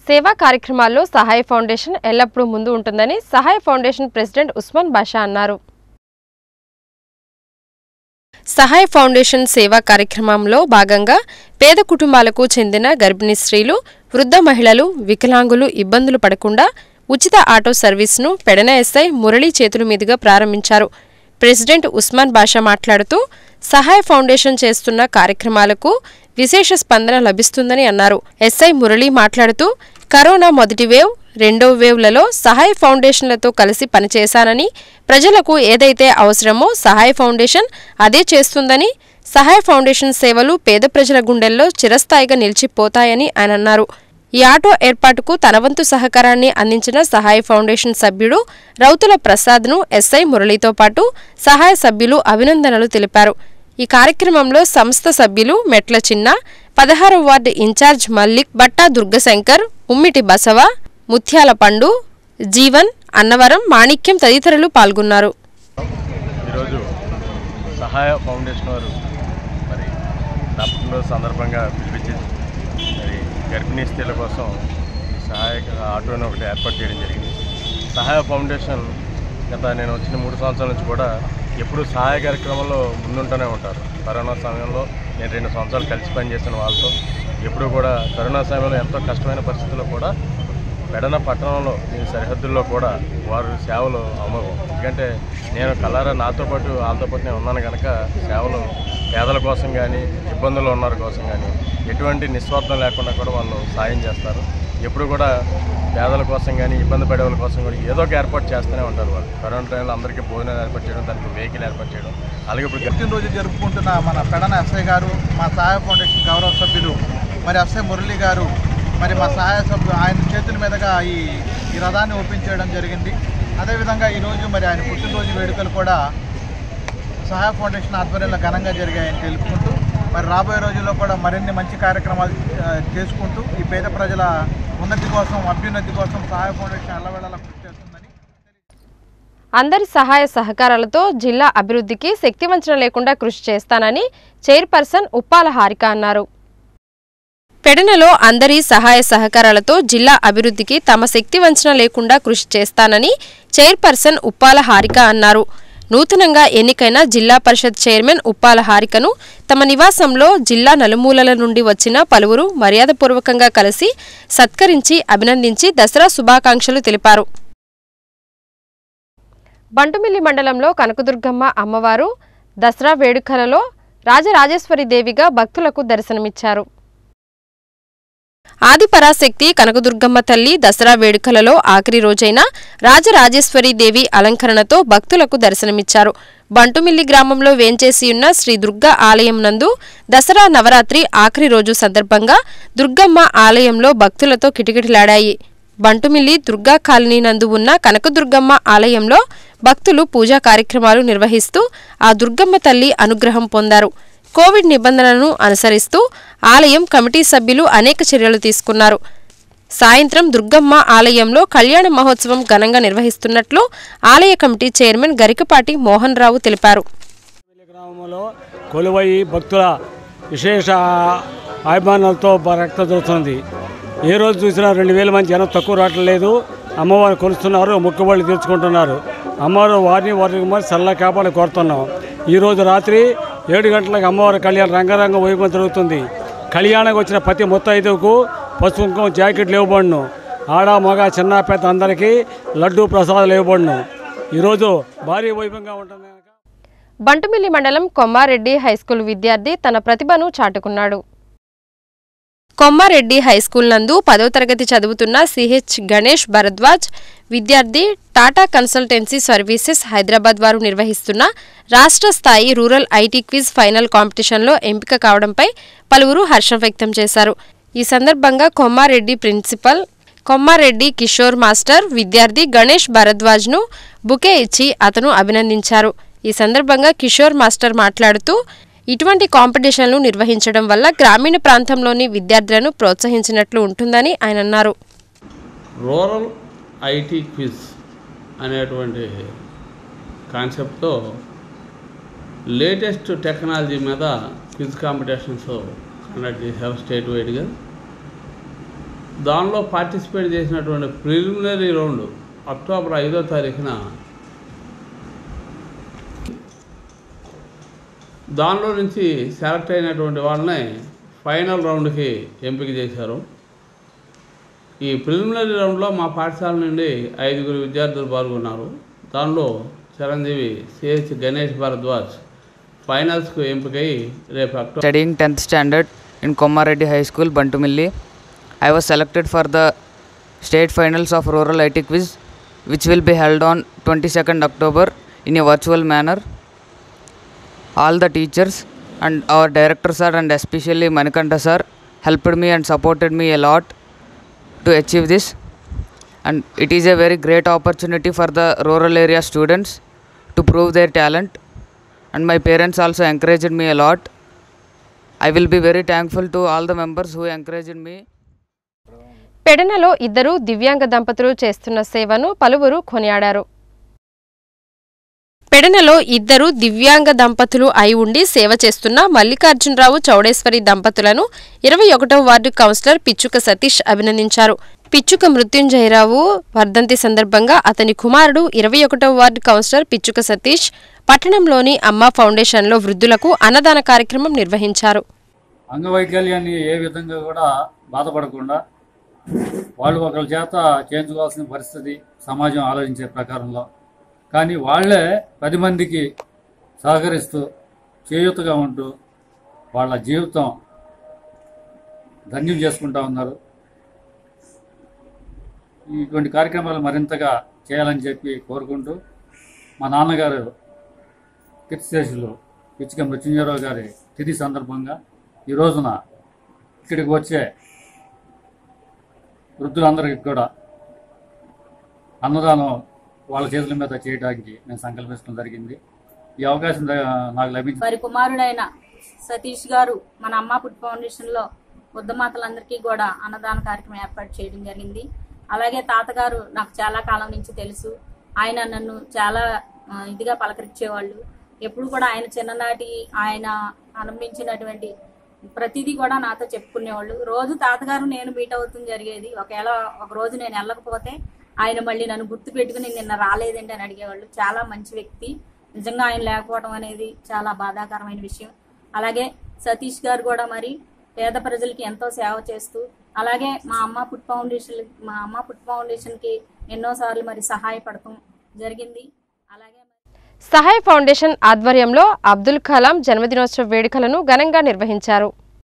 సేవా కార్యక్రమాల్లో సహాయ ఫౌండేషన్ ఎల్లప్పుడూ ముందు ఉంటుందని సహాయ ఫౌండేషన్ ప్రెసిడెంట్ ఉస్మాన్ బాషా అన్నారు సహాయ ఫౌండేషన్ సేవా కార్యక్రమంలో భాగంగా పేద కుటుంబాలకు చెందిన గర్భిణీ స్త్రీలు వృద్ధ మహిళలు వికలాంగులు ఇబ్బందులు పడకుండా ఉచిత ఆటో సర్వీస్ను పెడన ఎస్ఐ మురళీ చేతుల మీదుగా ప్రారంభించారు ప్రెసిడెంట్ ఉస్మాన్ బాషా మాట్లాడుతూ సహాయ ఫౌండేషన్ చేస్తున్న కార్యక్రమాలకు విశేష స్పందన లభిస్తుందని అన్నారు ఎస్ఐ మురళి మాట్లాడుతూ కరోనా మొదటి వేవ్ రెండో వేవ్లలో సహాయ ఫౌండేషన్లతో కలిసి పనిచేశానని ప్రజలకు ఏదైతే అవసరమో సహాయ ఫౌండేషన్ అదే చేస్తుందని సహాయ ఫౌండేషన్ సేవలు పేద ప్రజల గుండెల్లో చిరస్థాయిగా నిలిచిపోతాయని ఆయన అన్నారు ఈ ఆటో ఏర్పాటుకు తన వంతు సహకారాన్ని అందించిన సహాయ ఫౌండేషన్ సభ్యుడు రౌతుల ప్రసాద్ను ఎస్ఐ మురళితో పాటు సహాయ సభ్యులు అభినందనలు తెలిపారు ఈ కార్యక్రమంలో సంస్థ సభ్యులు మెట్ల చిన్న పదహారవ వార్డు ఇన్ఛార్జ్ మల్లిక్ బట్టా దుర్గశంకర్ ఉమ్మిటి బసవ ముత్యాల పండు జీవన్ అన్నవరం మాణిక్యం తదితరులు పాల్గొన్నారు ఈరోజు సహాయ ఫౌండేషన్ వారు మరి నా పుట్టినరోజు సందర్భంగా పిలిపించి మరి గర్భిణీ స్త్రీల కోసం ఈ సహాయక ఆటోని ఒకటి ఏర్పాటు చేయడం జరిగింది సహాయ ఫౌండేషన్ గత నేను వచ్చిన మూడు సంవత్సరాల నుంచి కూడా ఎప్పుడు సహాయ కార్యక్రమంలో ముందుంటూనే ఉంటారు కరోనా సమయంలో నేను రెండు సంవత్సరాలు కలిసి పనిచేసిన వాళ్ళతో ఎప్పుడూ కూడా కరోనా సమయంలో ఎంతో కష్టమైన పరిస్థితుల్లో కూడా పెడన పట్టణంలో ఈ సరిహద్దుల్లో కూడా వారు సేవలు అమోఘం ఎందుకంటే నేను కలారా నాతో పాటు వాళ్ళతో పాటు నేను ఉన్నాను కనుక సేవలు పేదల కోసం కానీ ఇబ్బందుల్లో ఉన్న వారి కోసం కానీ ఎటువంటి నిస్వార్థం లేకుండా కూడా వాళ్ళు సాయం చేస్తారు ఎప్పుడు కూడా పేదల కోసం కానీ ఇబ్బంది పడే వాళ్ళ కోసం కూడా ఏదో ఒక ఏర్పాటు చేస్తూనే ఉంటారు వాళ్ళు కరోనా టైంలో అందరికీ భోజనాలు ఏర్పాటు చేయడం దానికి వెహికల్ ఏర్పాటు చేయడం అలాగే ఇప్పుడు గ- పుట్టినరోజు జరుపుకుంటున్న మన పెడన ఎస్ఐ గారు మా సహాయ ఫౌండేషన్ గౌరవ సభ్యులు మరి ఎస్ఐ మురళి గారు మరి మా సహాయ సభ్యులు ఆయన చేతుల మీదుగా ఈ ఈ రథాన్ని ఓపెన్ చేయడం జరిగింది అదేవిధంగా ఈరోజు మరి ఆయన పుట్టినరోజు వేడుకలు కూడా సహాయ ఫౌండేషన్ ఆధ్వర్యంలో ఘనంగా జరిగాయని తెలుపుకుంటూ మరి రాబోయే రోజుల్లో కూడా మరిన్ని మంచి కార్యక్రమాలు ఆ, చేసుకుంటూ ఈ పేద ప్రజల ఉన్నతి కోసం అభ్యున్నతి కోసం సహాయ ఫౌండేషన్ ఎల్లవేళలా కృషి చేస్తుందని అందరి సహాయ సహకారాలతో జిల్లా అభివృద్ధికి శక్తివంచన లేకుండా కృషి చేస్తానని చైర్పర్సన్ ఉప్పాల హారిక అన్నారు పెడనలో అందరి సహాయ సహకారాలతో జిల్లా అభివృద్ధికి తమ శక్తి వంచన లేకుండా కృషి చేస్తానని చైర్పర్సన్ ఉప్పాల హారిక అన్నారు నూతనంగా ఎన్నికైన జిల్లా పరిషత్ చైర్మన్ ఉప్పాల హారికను తమ నివాసంలో జిల్లా నలుమూలల నుండి వచ్చిన పలువురు మర్యాదపూర్వకంగా కలిసి సత్కరించి అభినందించి దసరా శుభాకాంక్షలు తెలిపారు బంటుమిల్లి మండలంలో కనకదుర్గమ్మ అమ్మవారు దసరా వేడుకలలో రాజరాజేశ్వరి దేవిగా భక్తులకు దర్శనమిచ్చారు ఆదిపరాశక్తి కనకదుర్గమ్మ తల్లి దసరా వేడుకలలో ఆఖరి రోజైన రాజరాజేశ్వరి దేవి అలంకరణతో భక్తులకు దర్శనమిచ్చారు బంటుమిల్లి గ్రామంలో వేంచేసి ఉన్న శ్రీ దుర్గా ఆలయం నందు దసరా నవరాత్రి ఆఖరి రోజు సందర్భంగా దుర్గమ్మ ఆలయంలో భక్తులతో కిటకిటలాడాయి బంటుమిల్లి దుర్గా కాలనీ నందు ఉన్న కనకదుర్గమ్మ ఆలయంలో భక్తులు పూజా కార్యక్రమాలు నిర్వహిస్తూ ఆ దుర్గమ్మ తల్లి అనుగ్రహం పొందారు కోవిడ్ నిబంధనలను అనుసరిస్తూ ఆలయం కమిటీ సభ్యులు అనేక చర్యలు తీసుకున్నారు సాయంత్రం దుర్గమ్మ ఆలయంలో కళ్యాణ మహోత్సవం ఘనంగా నిర్వహిస్తున్నట్లు ఆలయ కమిటీ చైర్మన్ గరికపాటి మోహన్ రావు తెలిపారు పల్లి గ్రామంలో కొలువై భక్తుల విశేష అభిమానాలతో బ- రక్త దొరుకుతుంది ఏ రోజు చూసినా రెండు వేల మంది జనం తక్కువ రావట్లేదు అమ్మవారు కొలుస్తున్నారు మొక్కుబళ్ళు తీర్చుకుంటున్నారు అమ్మవారు వారిని వారిని మరి చల్ల కాపాడి కోరుతున్నాం ఈరోజు రాత్రి ఏడు గంటలకు అమ్మవారి కళ్యాణం రంగరంగ వైభవం జరుగుతుంది కళ్యాణానికి వచ్చిన ప్రతి ముత్తైదువుకు పసుపు కుంకుమ జాకెట్లు ఇవ్వబడును ఆడ మగ చిన్న పెద్ద అందరికీ లడ్డూ ప్రసాదాలు ఇవ్వబడును ఈరోజు భారీ వైభవంగా ఉంటుంది కనుక బంటుమిల్లి మండలం కొమ్మారెడ్డి హైస్కూల్ విద్యార్థి తన ప్రతిభను చాటుకున్నాడు కొమ్మారెడ్డి హైస్కూల్ నందు పదో తరగతి చదువుతున్న సిహెచ్ గణేష్ భరద్వాజ్ విద్యార్థి టాటా కన్సల్టెన్సీ సర్వీసెస్ హైదరాబాద్ వారు నిర్వహిస్తున్న రాష్ట్ర స్థాయి రూరల్ ఐటీ క్విజ్ ఫైనల్ కాంపిటీషన్లో ఎంపిక కావడంపై పలువురు హర్షం వ్యక్తం చేశారు ఈ సందర్భంగా కొమ్మారెడ్డి ప్రిన్సిపల్ కొమ్మారెడ్డి కిషోర్ మాస్టర్ విద్యార్థి గణేష్ భరద్వాజ్ను బుకే ఇచ్చి అతను అభినందించారు ఈ సందర్భంగా కిషోర్ మాస్టర్ మాట్లాడుతూ ఇటువంటి కాంపిటీషన్లు నిర్వహించడం వల్ల గ్రామీణ ప్రాంతంలోని విద్యార్థులను ప్రోత్సహించినట్లు ఉంటుందని ఆయన అన్నారు రూరల్ ఐటీ క్విజ్ అనేటువంటి కాన్సెప్ట్తో లేటెస్ట్ టెక్నాలజీ మీద క్విజ్ కాంపిటీషన్స్ కండక్ట్ చేశారు స్టేట్ వైడ్గా దానిలో పార్టిసిపేట్ చేసినటువంటి ప్రిలిమినరీ రౌండ్ అక్టోబర్ ఐదో తారీఖున దానిలో నుంచి సెలెక్ట్ అయినటువంటి వాళ్ళని ఫైనల్ రౌండ్కి ఎంపిక చేశారు ఈ ప్రిలిమినరీ రౌండ్లో మా పాఠశాల నుండి ఐదుగురు విద్యార్థులు పాల్గొన్నారు దానిలో చిరంజీవి సిహెచ్ గణేష్ భారద్వాజ్ ఫైనల్స్కు ఎంపికై రేపు October studying 10th standard in Komareddy High School, Bantumilli. I was selected for the state finals of Rural IT Quiz, which will be held on 22nd October in a virtual manner. All the teachers and our director sir and especially Manikanta sir helped me and supported me a lot to achieve this. And it is a very great opportunity for the rural area students to prove their talent. And my parents also encouraged me a lot. I will be very thankful to all the members who encouraged me. పెడనలో ఇద్దరు దివ్యాంగ దంపతులు చేస్తున్న సేవను పలువురు కొనియాడారు పెడనలో ఇద్దరు దివ్యాంగ దంపతులు అయి ఉండి సేవ చేస్తున్న మల్లికార్జునరావు చౌడేశ్వరి దంపతులను ఇరవై ఒకటవ వార్డు కౌన్సిలర్ పిచ్చుక సతీష్ అభినందించారు పిచ్చుక మృత్యుంజయరావు వర్ధంతి సందర్భంగా అతని కుమారుడు ఇరవై ఒకటవ వార్డు కౌన్సిలర్ పిచ్చుక సతీష్ పట్టణంలోని అమ్మ ఫౌండేషన్లో వృద్ధులకు అన్నదాన కార్యక్రమం నిర్వహించారు అంగవైకల్యాన్ని ఏ విధంగా కూడా బాధపడకుండా వాళ్ళు ఒకరి చేత చేయించుకోవాల్సిన పరిస్థితి సమాజం ఆలోచించే ప్రకారంలో కానీ వాళ్ళే పది మందికి సహకరిస్తూ చేయూతగా ఉంటూ వాళ్ళ జీవితం ధన్యం చేసుకుంటా ఉన్నారు ఇటువంటి కార్యక్రమాలు మరింతగా చేయాలని చెప్పి కోరుకుంటూ మా నాన్నగారు కీర్తిశేషులు పిచ్చిక మృత్యుంజయరావు గారి తిథి సందర్భంగా ఈ రోజున ఇక్కడికి వచ్చే వృద్ధులందరికీ కూడా అన్నదానం వాళ్ళ చేతుల మీద చేయడానికి నేను సంకల్పించడం జరిగింది ఈ అవకాశం ద- నాకు లభించింది వారి కుమారుడైన సతీష్ గారు మన అమ్మ ఫుడ్ ఫౌండేషన్ లో వృద్ధమాతలందరికీ కూడా అన్నదాన కార్యక్రమం ఏర్పాటు చేయడం జరిగింది అలాగే తాతగారు నాకు చాలా కాలం నుంచి తెలుసు ఆయన నన్ను చాలా ఆ, ఇదిగా పలకరించేవాళ్ళు ఎప్పుడు కూడా ఆయన చిన్ననాటి ఆయన అనుభవించినటువంటి ప్రతిదీ కూడా నాతో చెప్పుకునేవాళ్ళు రోజు తాతగారు నేను మీట్ అవుతుంది జరిగేది ఒకవేళ ఒక రోజు నేను వెళ్ళకపోతే ఆయన మళ్ళీ నన్ను గుర్తు పెట్టుకుని నిన్న రాలేదండి అని అడిగేవాళ్ళు చాలా మంచి వ్యక్తి నిజంగా ఆయన లేకపోవడం అనేది చాలా బాధాకరమైన విషయం అలాగే సతీష్ గారు కూడా మరి పేద ప్రజలకి ఎంతో సేవ చేస్తూ అలాగే మా అమ్మ ఫుడ్ ఫౌండేషన్ మా అమ్మ ఫుడ్ ఫౌండేషన్కి ఎన్నోసార్లు మరి సహాయపడటం జరిగింది అలాగే సహాయ్ ఫౌండేషన్ ఆధ్వర్యంలో అబ్దుల్ కలాం జన్మదినోత్సవ వేడుకలను ఘనంగా నిర్వహించారు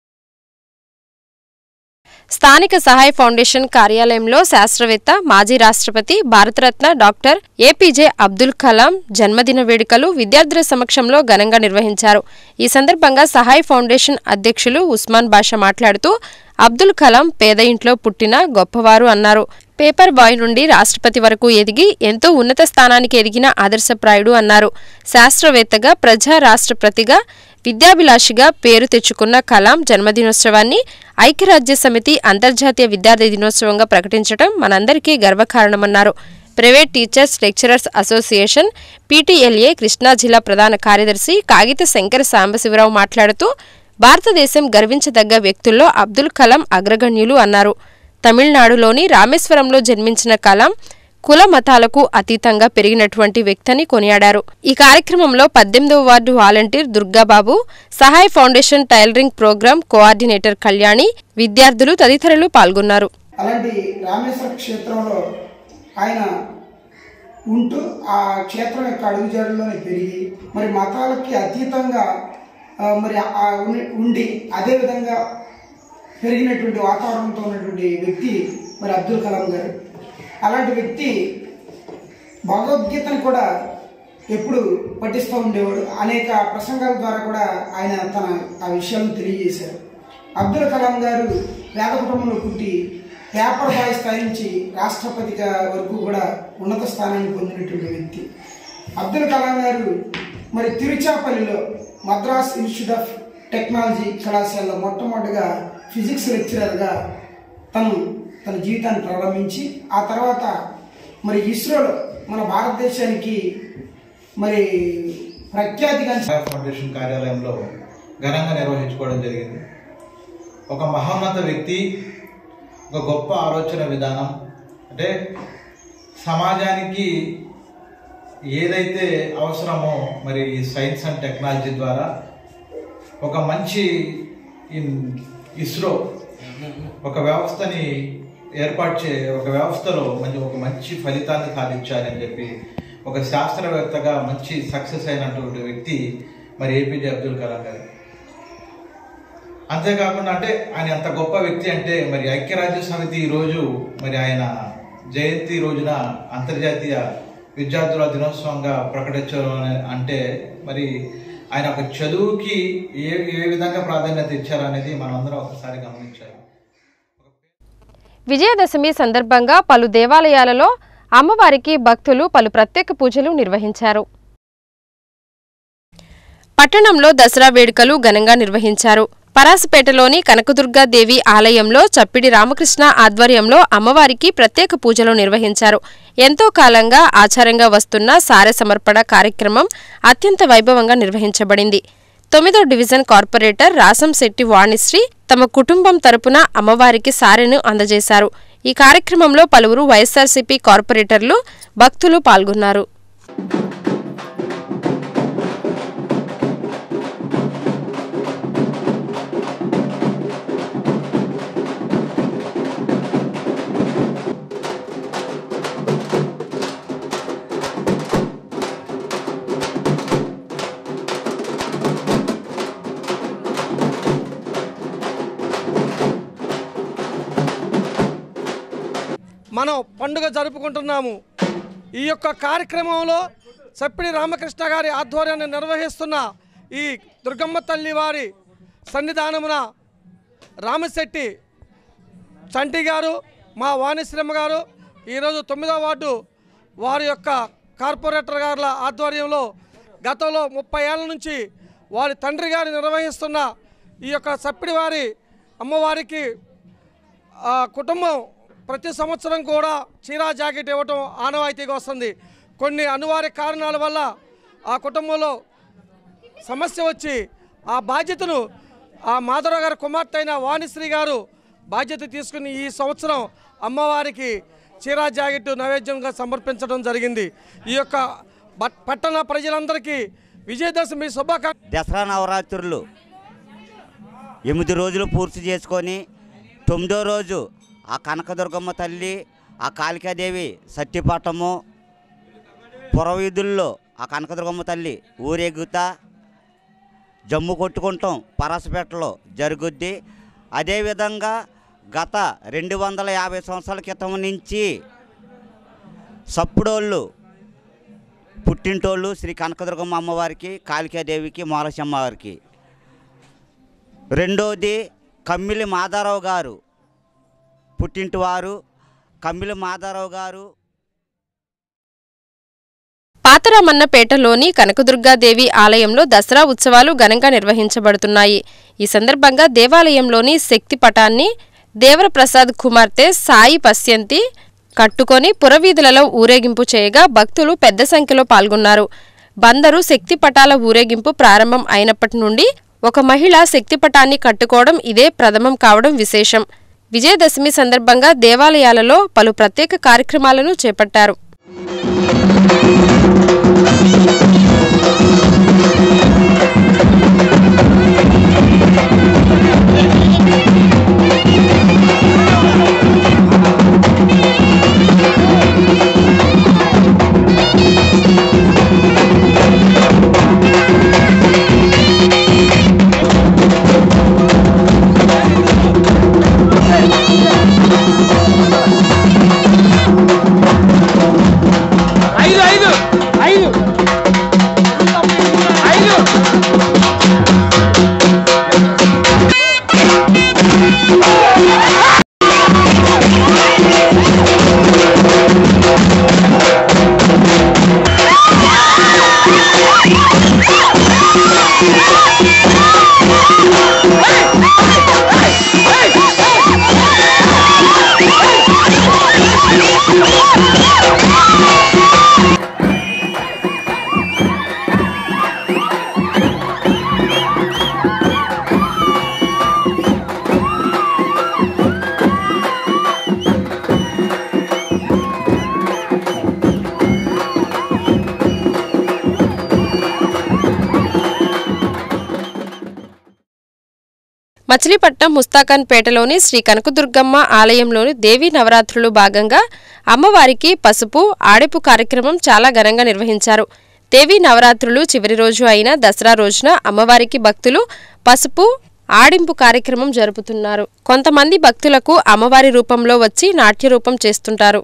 స్థానిక సహాయ్ ఫౌండేషన్ కార్యాలయంలో శాస్త్రవేత్త మాజీ రాష్ట్రపతి భారతరత్న డాక్టర్ ఏపీజే అబ్దుల్ కలాం జన్మదిన వేడుకలు విద్యార్థుల సమక్షంలో ఘనంగా నిర్వహించారు ఈ సందర్భంగా సహాయ్ ఫౌండేషన్ అధ్యక్షులు ఉస్మాన్ బాషా మాట్లాడుతూ అబ్దుల్ కలాం పేద ఇంట్లో పుట్టిన గొప్పవారు అన్నారు పేపర్ బాయ్ నుండి రాష్ట్రపతి వరకు ఎదిగి ఎంతో ఉన్నత స్థానానికి ఎదిగిన ఆదర్శప్రాయుడు అన్నారు శాస్త్రవేత్తగా ప్రజా రాష్ట్రపతిగా విద్యాభిలాషిగా పేరు తెచ్చుకున్న కలాం జన్మదినోత్సవాన్ని ఐక్యరాజ్య సమితి అంతర్జాతీయ విద్యార్థి దినోత్సవంగా ప్రకటించడం మనందరికీ గర్వకారణమన్నారు private teachers lecturers association PTLA Krishna జిల్లా ప్రధాన కార్యదర్శి కాగిత శంకర సాంబశివరావు మాట్లాడుతూ భారతదేశం గర్వించదగ్గ వ్యక్తుల్లో అబ్దుల్ కలాం అగ్రగణ్యులు అన్నారు తమిళనాడులోని రామేశ్వరంలో జన్మించిన కలాం కుల మతాలకు అతీతంగా పెరిగినటువంటి వ్యక్తిని కొనియాడారు ఈ కార్యక్రమంలో పద్దెనిమిదవ ward volunteer Durgababu Sahay foundation tailoring programme coordinator Kalyani విద్యార్థులు తదితరులు పాల్గొన్నారు అలాంటి రామేశ్వర క్షేత్రంలో ఆయన ఉంటూ ఆ క్షేత్రం యొక్క అడుగుజాడల్లోనే పెరిగి మరి మతాలకి అతీతంగా ఆ, మరి ఆ ఉన్ని- ఉండి అదేవిధంగా పెరిగినటువంటి వాతావరణంతో ఉన్నటువంటి వ్యక్తి మరి అబ్దుల్ కలాం గారు అలాంటి వ్యక్తి భగవద్గీతను కూడా ఎప్పుడు పఠిస్తూ ఉండేవాడు అనేక ప్రసంగాల ద్వారా కూడా ఆయన తన ఆ విషయాలను తెలియజేశారు అబ్దుల్ కలాం గారు పేద కుటుంబంలో పుట్టి పేపర్ బాయ్ స్థాయి నుంచి రాష్ట్రపతిగా వరకు కూడా ఉన్నత స్థానాన్ని పొందినటువంటి వ్యక్తి అబ్దుల్ కలాం గారు మరి తిరుచాపల్లిలో మద్రాస్ ఇన్స్టిట్యూట్ ఆఫ్ టెక్నాలజీ కళాశాలలో మొట్టమొదటిగా ఫిజిక్స్ లెక్చరర్గా తను తన జీవితాన్ని ప్రారంభించి ఆ తర్వాత మరి ఇస్రోలో మన భారతదేశానికి మరి ప్రఖ్యాతిగాంచిన సహాయ ఫౌండేషన్ కార్యాలయంలో ఘనంగా నిర్వహించుకోవడం జరిగింది ఒక మహోన్నత వ్యక్తి ఒక గొప్ప ఆలోచన విధానం అంటే సమాజానికి ఏదైతే అవసరమో మరి ఈ సైన్స్ అండ్ టెక్నాలజీ ద్వారా ఒక మంచి ఇన్- ఇస్రో ఒక వ్యవస్థని ఏర్పాటు చే ఒక వ్యవస్థలో మంచి ఒక మంచి ఫలితాన్ని సాధించాలని చెప్పి ఒక శాస్త్రవేత్తగా మంచి సక్సెస్ అయినటువంటి వ్యక్తి మరి ఏపీజే అబ్దుల్ కలాం గారు అంతేకాకుండా అంటే ఆయన ఎంత గొప్ప వ్యక్తి అంటే మరి ఐక్యరాజ్య సమితి ఈరోజు మరి ఆయన జయంతి రోజున అంతర్జాతీయ విద్యార్థుల దినోత్సవంగా ప్రకటించడం అనే- అంటే మరి ఆయన ఒక చదువుకి ఏ ఏ విధంగా ప్రాధాన్యత ఇచ్చారనేది మనందరం ఒకసారి గమనించాలి విజయదశమి సందర్భంగా పలు దేవాలయాలలో అమ్మవారికి భక్తులు పలు ప్రత్యేక పూజలు నిర్వహించారు పట్టణంలో దసరా వేడుకలు ఘనంగా నిర్వహించారు పరాసపేటలోని కనకదుర్గాదేవి ఆలయంలో చప్పిడి రామకృష్ణ ఆధ్వర్యంలో అమ్మవారికి ప్రత్యేక పూజలు నిర్వహించారు ఎంతో కాలంగా ఆచారంగా వస్తున్న సారె సమర్పణ కార్యక్రమం అత్యంత వైభవంగా నిర్వహించబడింది తొమ్మిదో డివిజన్ కార్పొరేటర్ రాసంశెట్టి వాణిశ్రీ తమ కుటుంబం తరపున అమ్మవారికి సారెను అందజేశారు ఈ కార్యక్రమంలో పలువురు వైఎస్ఆర్సీపీ కార్పొరేటర్లు భక్తులు పాల్గొన్నారు మనం పండుగ జరుపుకుంటున్నాము ఈ యొక్క కార్యక్రమంలో సప్పిడి రామకృష్ణ గారి ఆధ్వర్యాన్ని నిర్వహిస్తున్న ఈ దుర్గమ్మ తల్లి వారి సన్నిధానమున రామశెట్టి చంటి గారు మా వాణిశ్రమ గారు ఈరోజు తొమ్మిదవ వార్డు వారి యొక్క కార్పొరేటర్ గారుల ఆధ్వర్యంలో గతంలో ముప్పై ఏళ్ళ నుంచి వారి తండ్రి గారు నిర్వహిస్తున్న ఈ యొక్క సప్పిడి వారి అమ్మవారికి ఆ కుటుంబం ప్రతి సంవత్సరం కూడా చీరా జాకెట్ ఇవ్వటం ఆనవాయితీగా వస్తుంది కొన్ని అనివార్య కారణాల వల్ల ఆ కుటుంబంలో సమస్య వచ్చి ఆ బాధ్యతను ఆ మాధవరావు గారి కుమార్తె అయిన వాణిశ్రీ గారు బాధ్యత తీసుకుని ఈ సంవత్సరం అమ్మవారికి చీరా జాకెట్ నైవేద్యంగా సమర్పించడం జరిగింది ఈ యొక్క బట్- పట్టణ ప్రజలందరికీ విజయదశమి శుభాకాంక్ష దసరా నవరాత్రులు ఎనిమిది రోజులు పూర్తి చేసుకొని తొమ్మిదో రోజు ఆ కనకదుర్గమ్మ తల్లి ఆ కాళికాదేవి సత్యపట్టము పురవీధుల్లో ఆ కనకదుర్గమ్మ తల్లి ఊరేగుతా జమ్ము కొట్టుకుంటాం పరసపేటలో జరుగుద్ది అదేవిధంగా గత రెండు వందల యాభై సంవత్సరాల క్రితం నుంచి సప్పుడోళ్ళు పుట్టింటోళ్ళు శ్రీ కనకదుర్గమ్మ అమ్మవారికి కాళికాదేవికి మాలశమ్మ వారికి రెండోది కమ్మిలి మాధారావు గారు పుట్టింటి వారు కమ్మిలి మాధారావు గారు పాతరామన్నపేటలోని కనకదుర్గాదేవి ఆలయంలో దసరా ఉత్సవాలు ఘనంగా నిర్వహించబడుతున్నాయి ఈ సందర్భంగా దేవాలయంలోని శక్తి పటాన్ని దేవరప్రసాద్ కుమార్తె సాయి పశ్యంతి కట్టుకొని పురవీధులలో ఊరేగింపు చేయగా భక్తులు పెద్ద సంఖ్యలో పాల్గొన్నారు బందరు శక్తి పటాల ఊరేగింపు ప్రారంభం అయినప్పటి నుండి ఒక మహిళ శక్తి పటాన్ని కట్టుకోవడం ఇదే ప్రథమం కావడం విశేషం విజయదశమి సందర్భంగా దేవాలయాలలో పలు ప్రత్యేక కార్యక్రమాలను చేపట్టారు ఐదు ఐదు ఐదు మచిలీపట్నం ముస్తాఖాన్ పేటలోని శ్రీ కనకదుర్గమ్మ ఆలయంలోని దేవీ నవరాత్రులు భాగంగా అమ్మవారికి పసుపు ఆడెపు కార్యక్రమం చాలా ఘనంగా నిర్వహించారు దేవీ నవరాత్రులు చివరి రోజు అయిన దసరా రోజున అమ్మవారికి భక్తులు పసుపు ఆడింపు కార్యక్రమం జరుపుతున్నారు కొంతమంది భక్తులకు అమ్మవారి రూపంలో వచ్చి నాట్య రూపం చేస్తుంటారు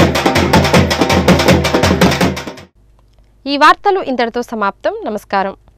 ఈ వార్తలు ఇంతటితో సమాప్తం నమస్కారం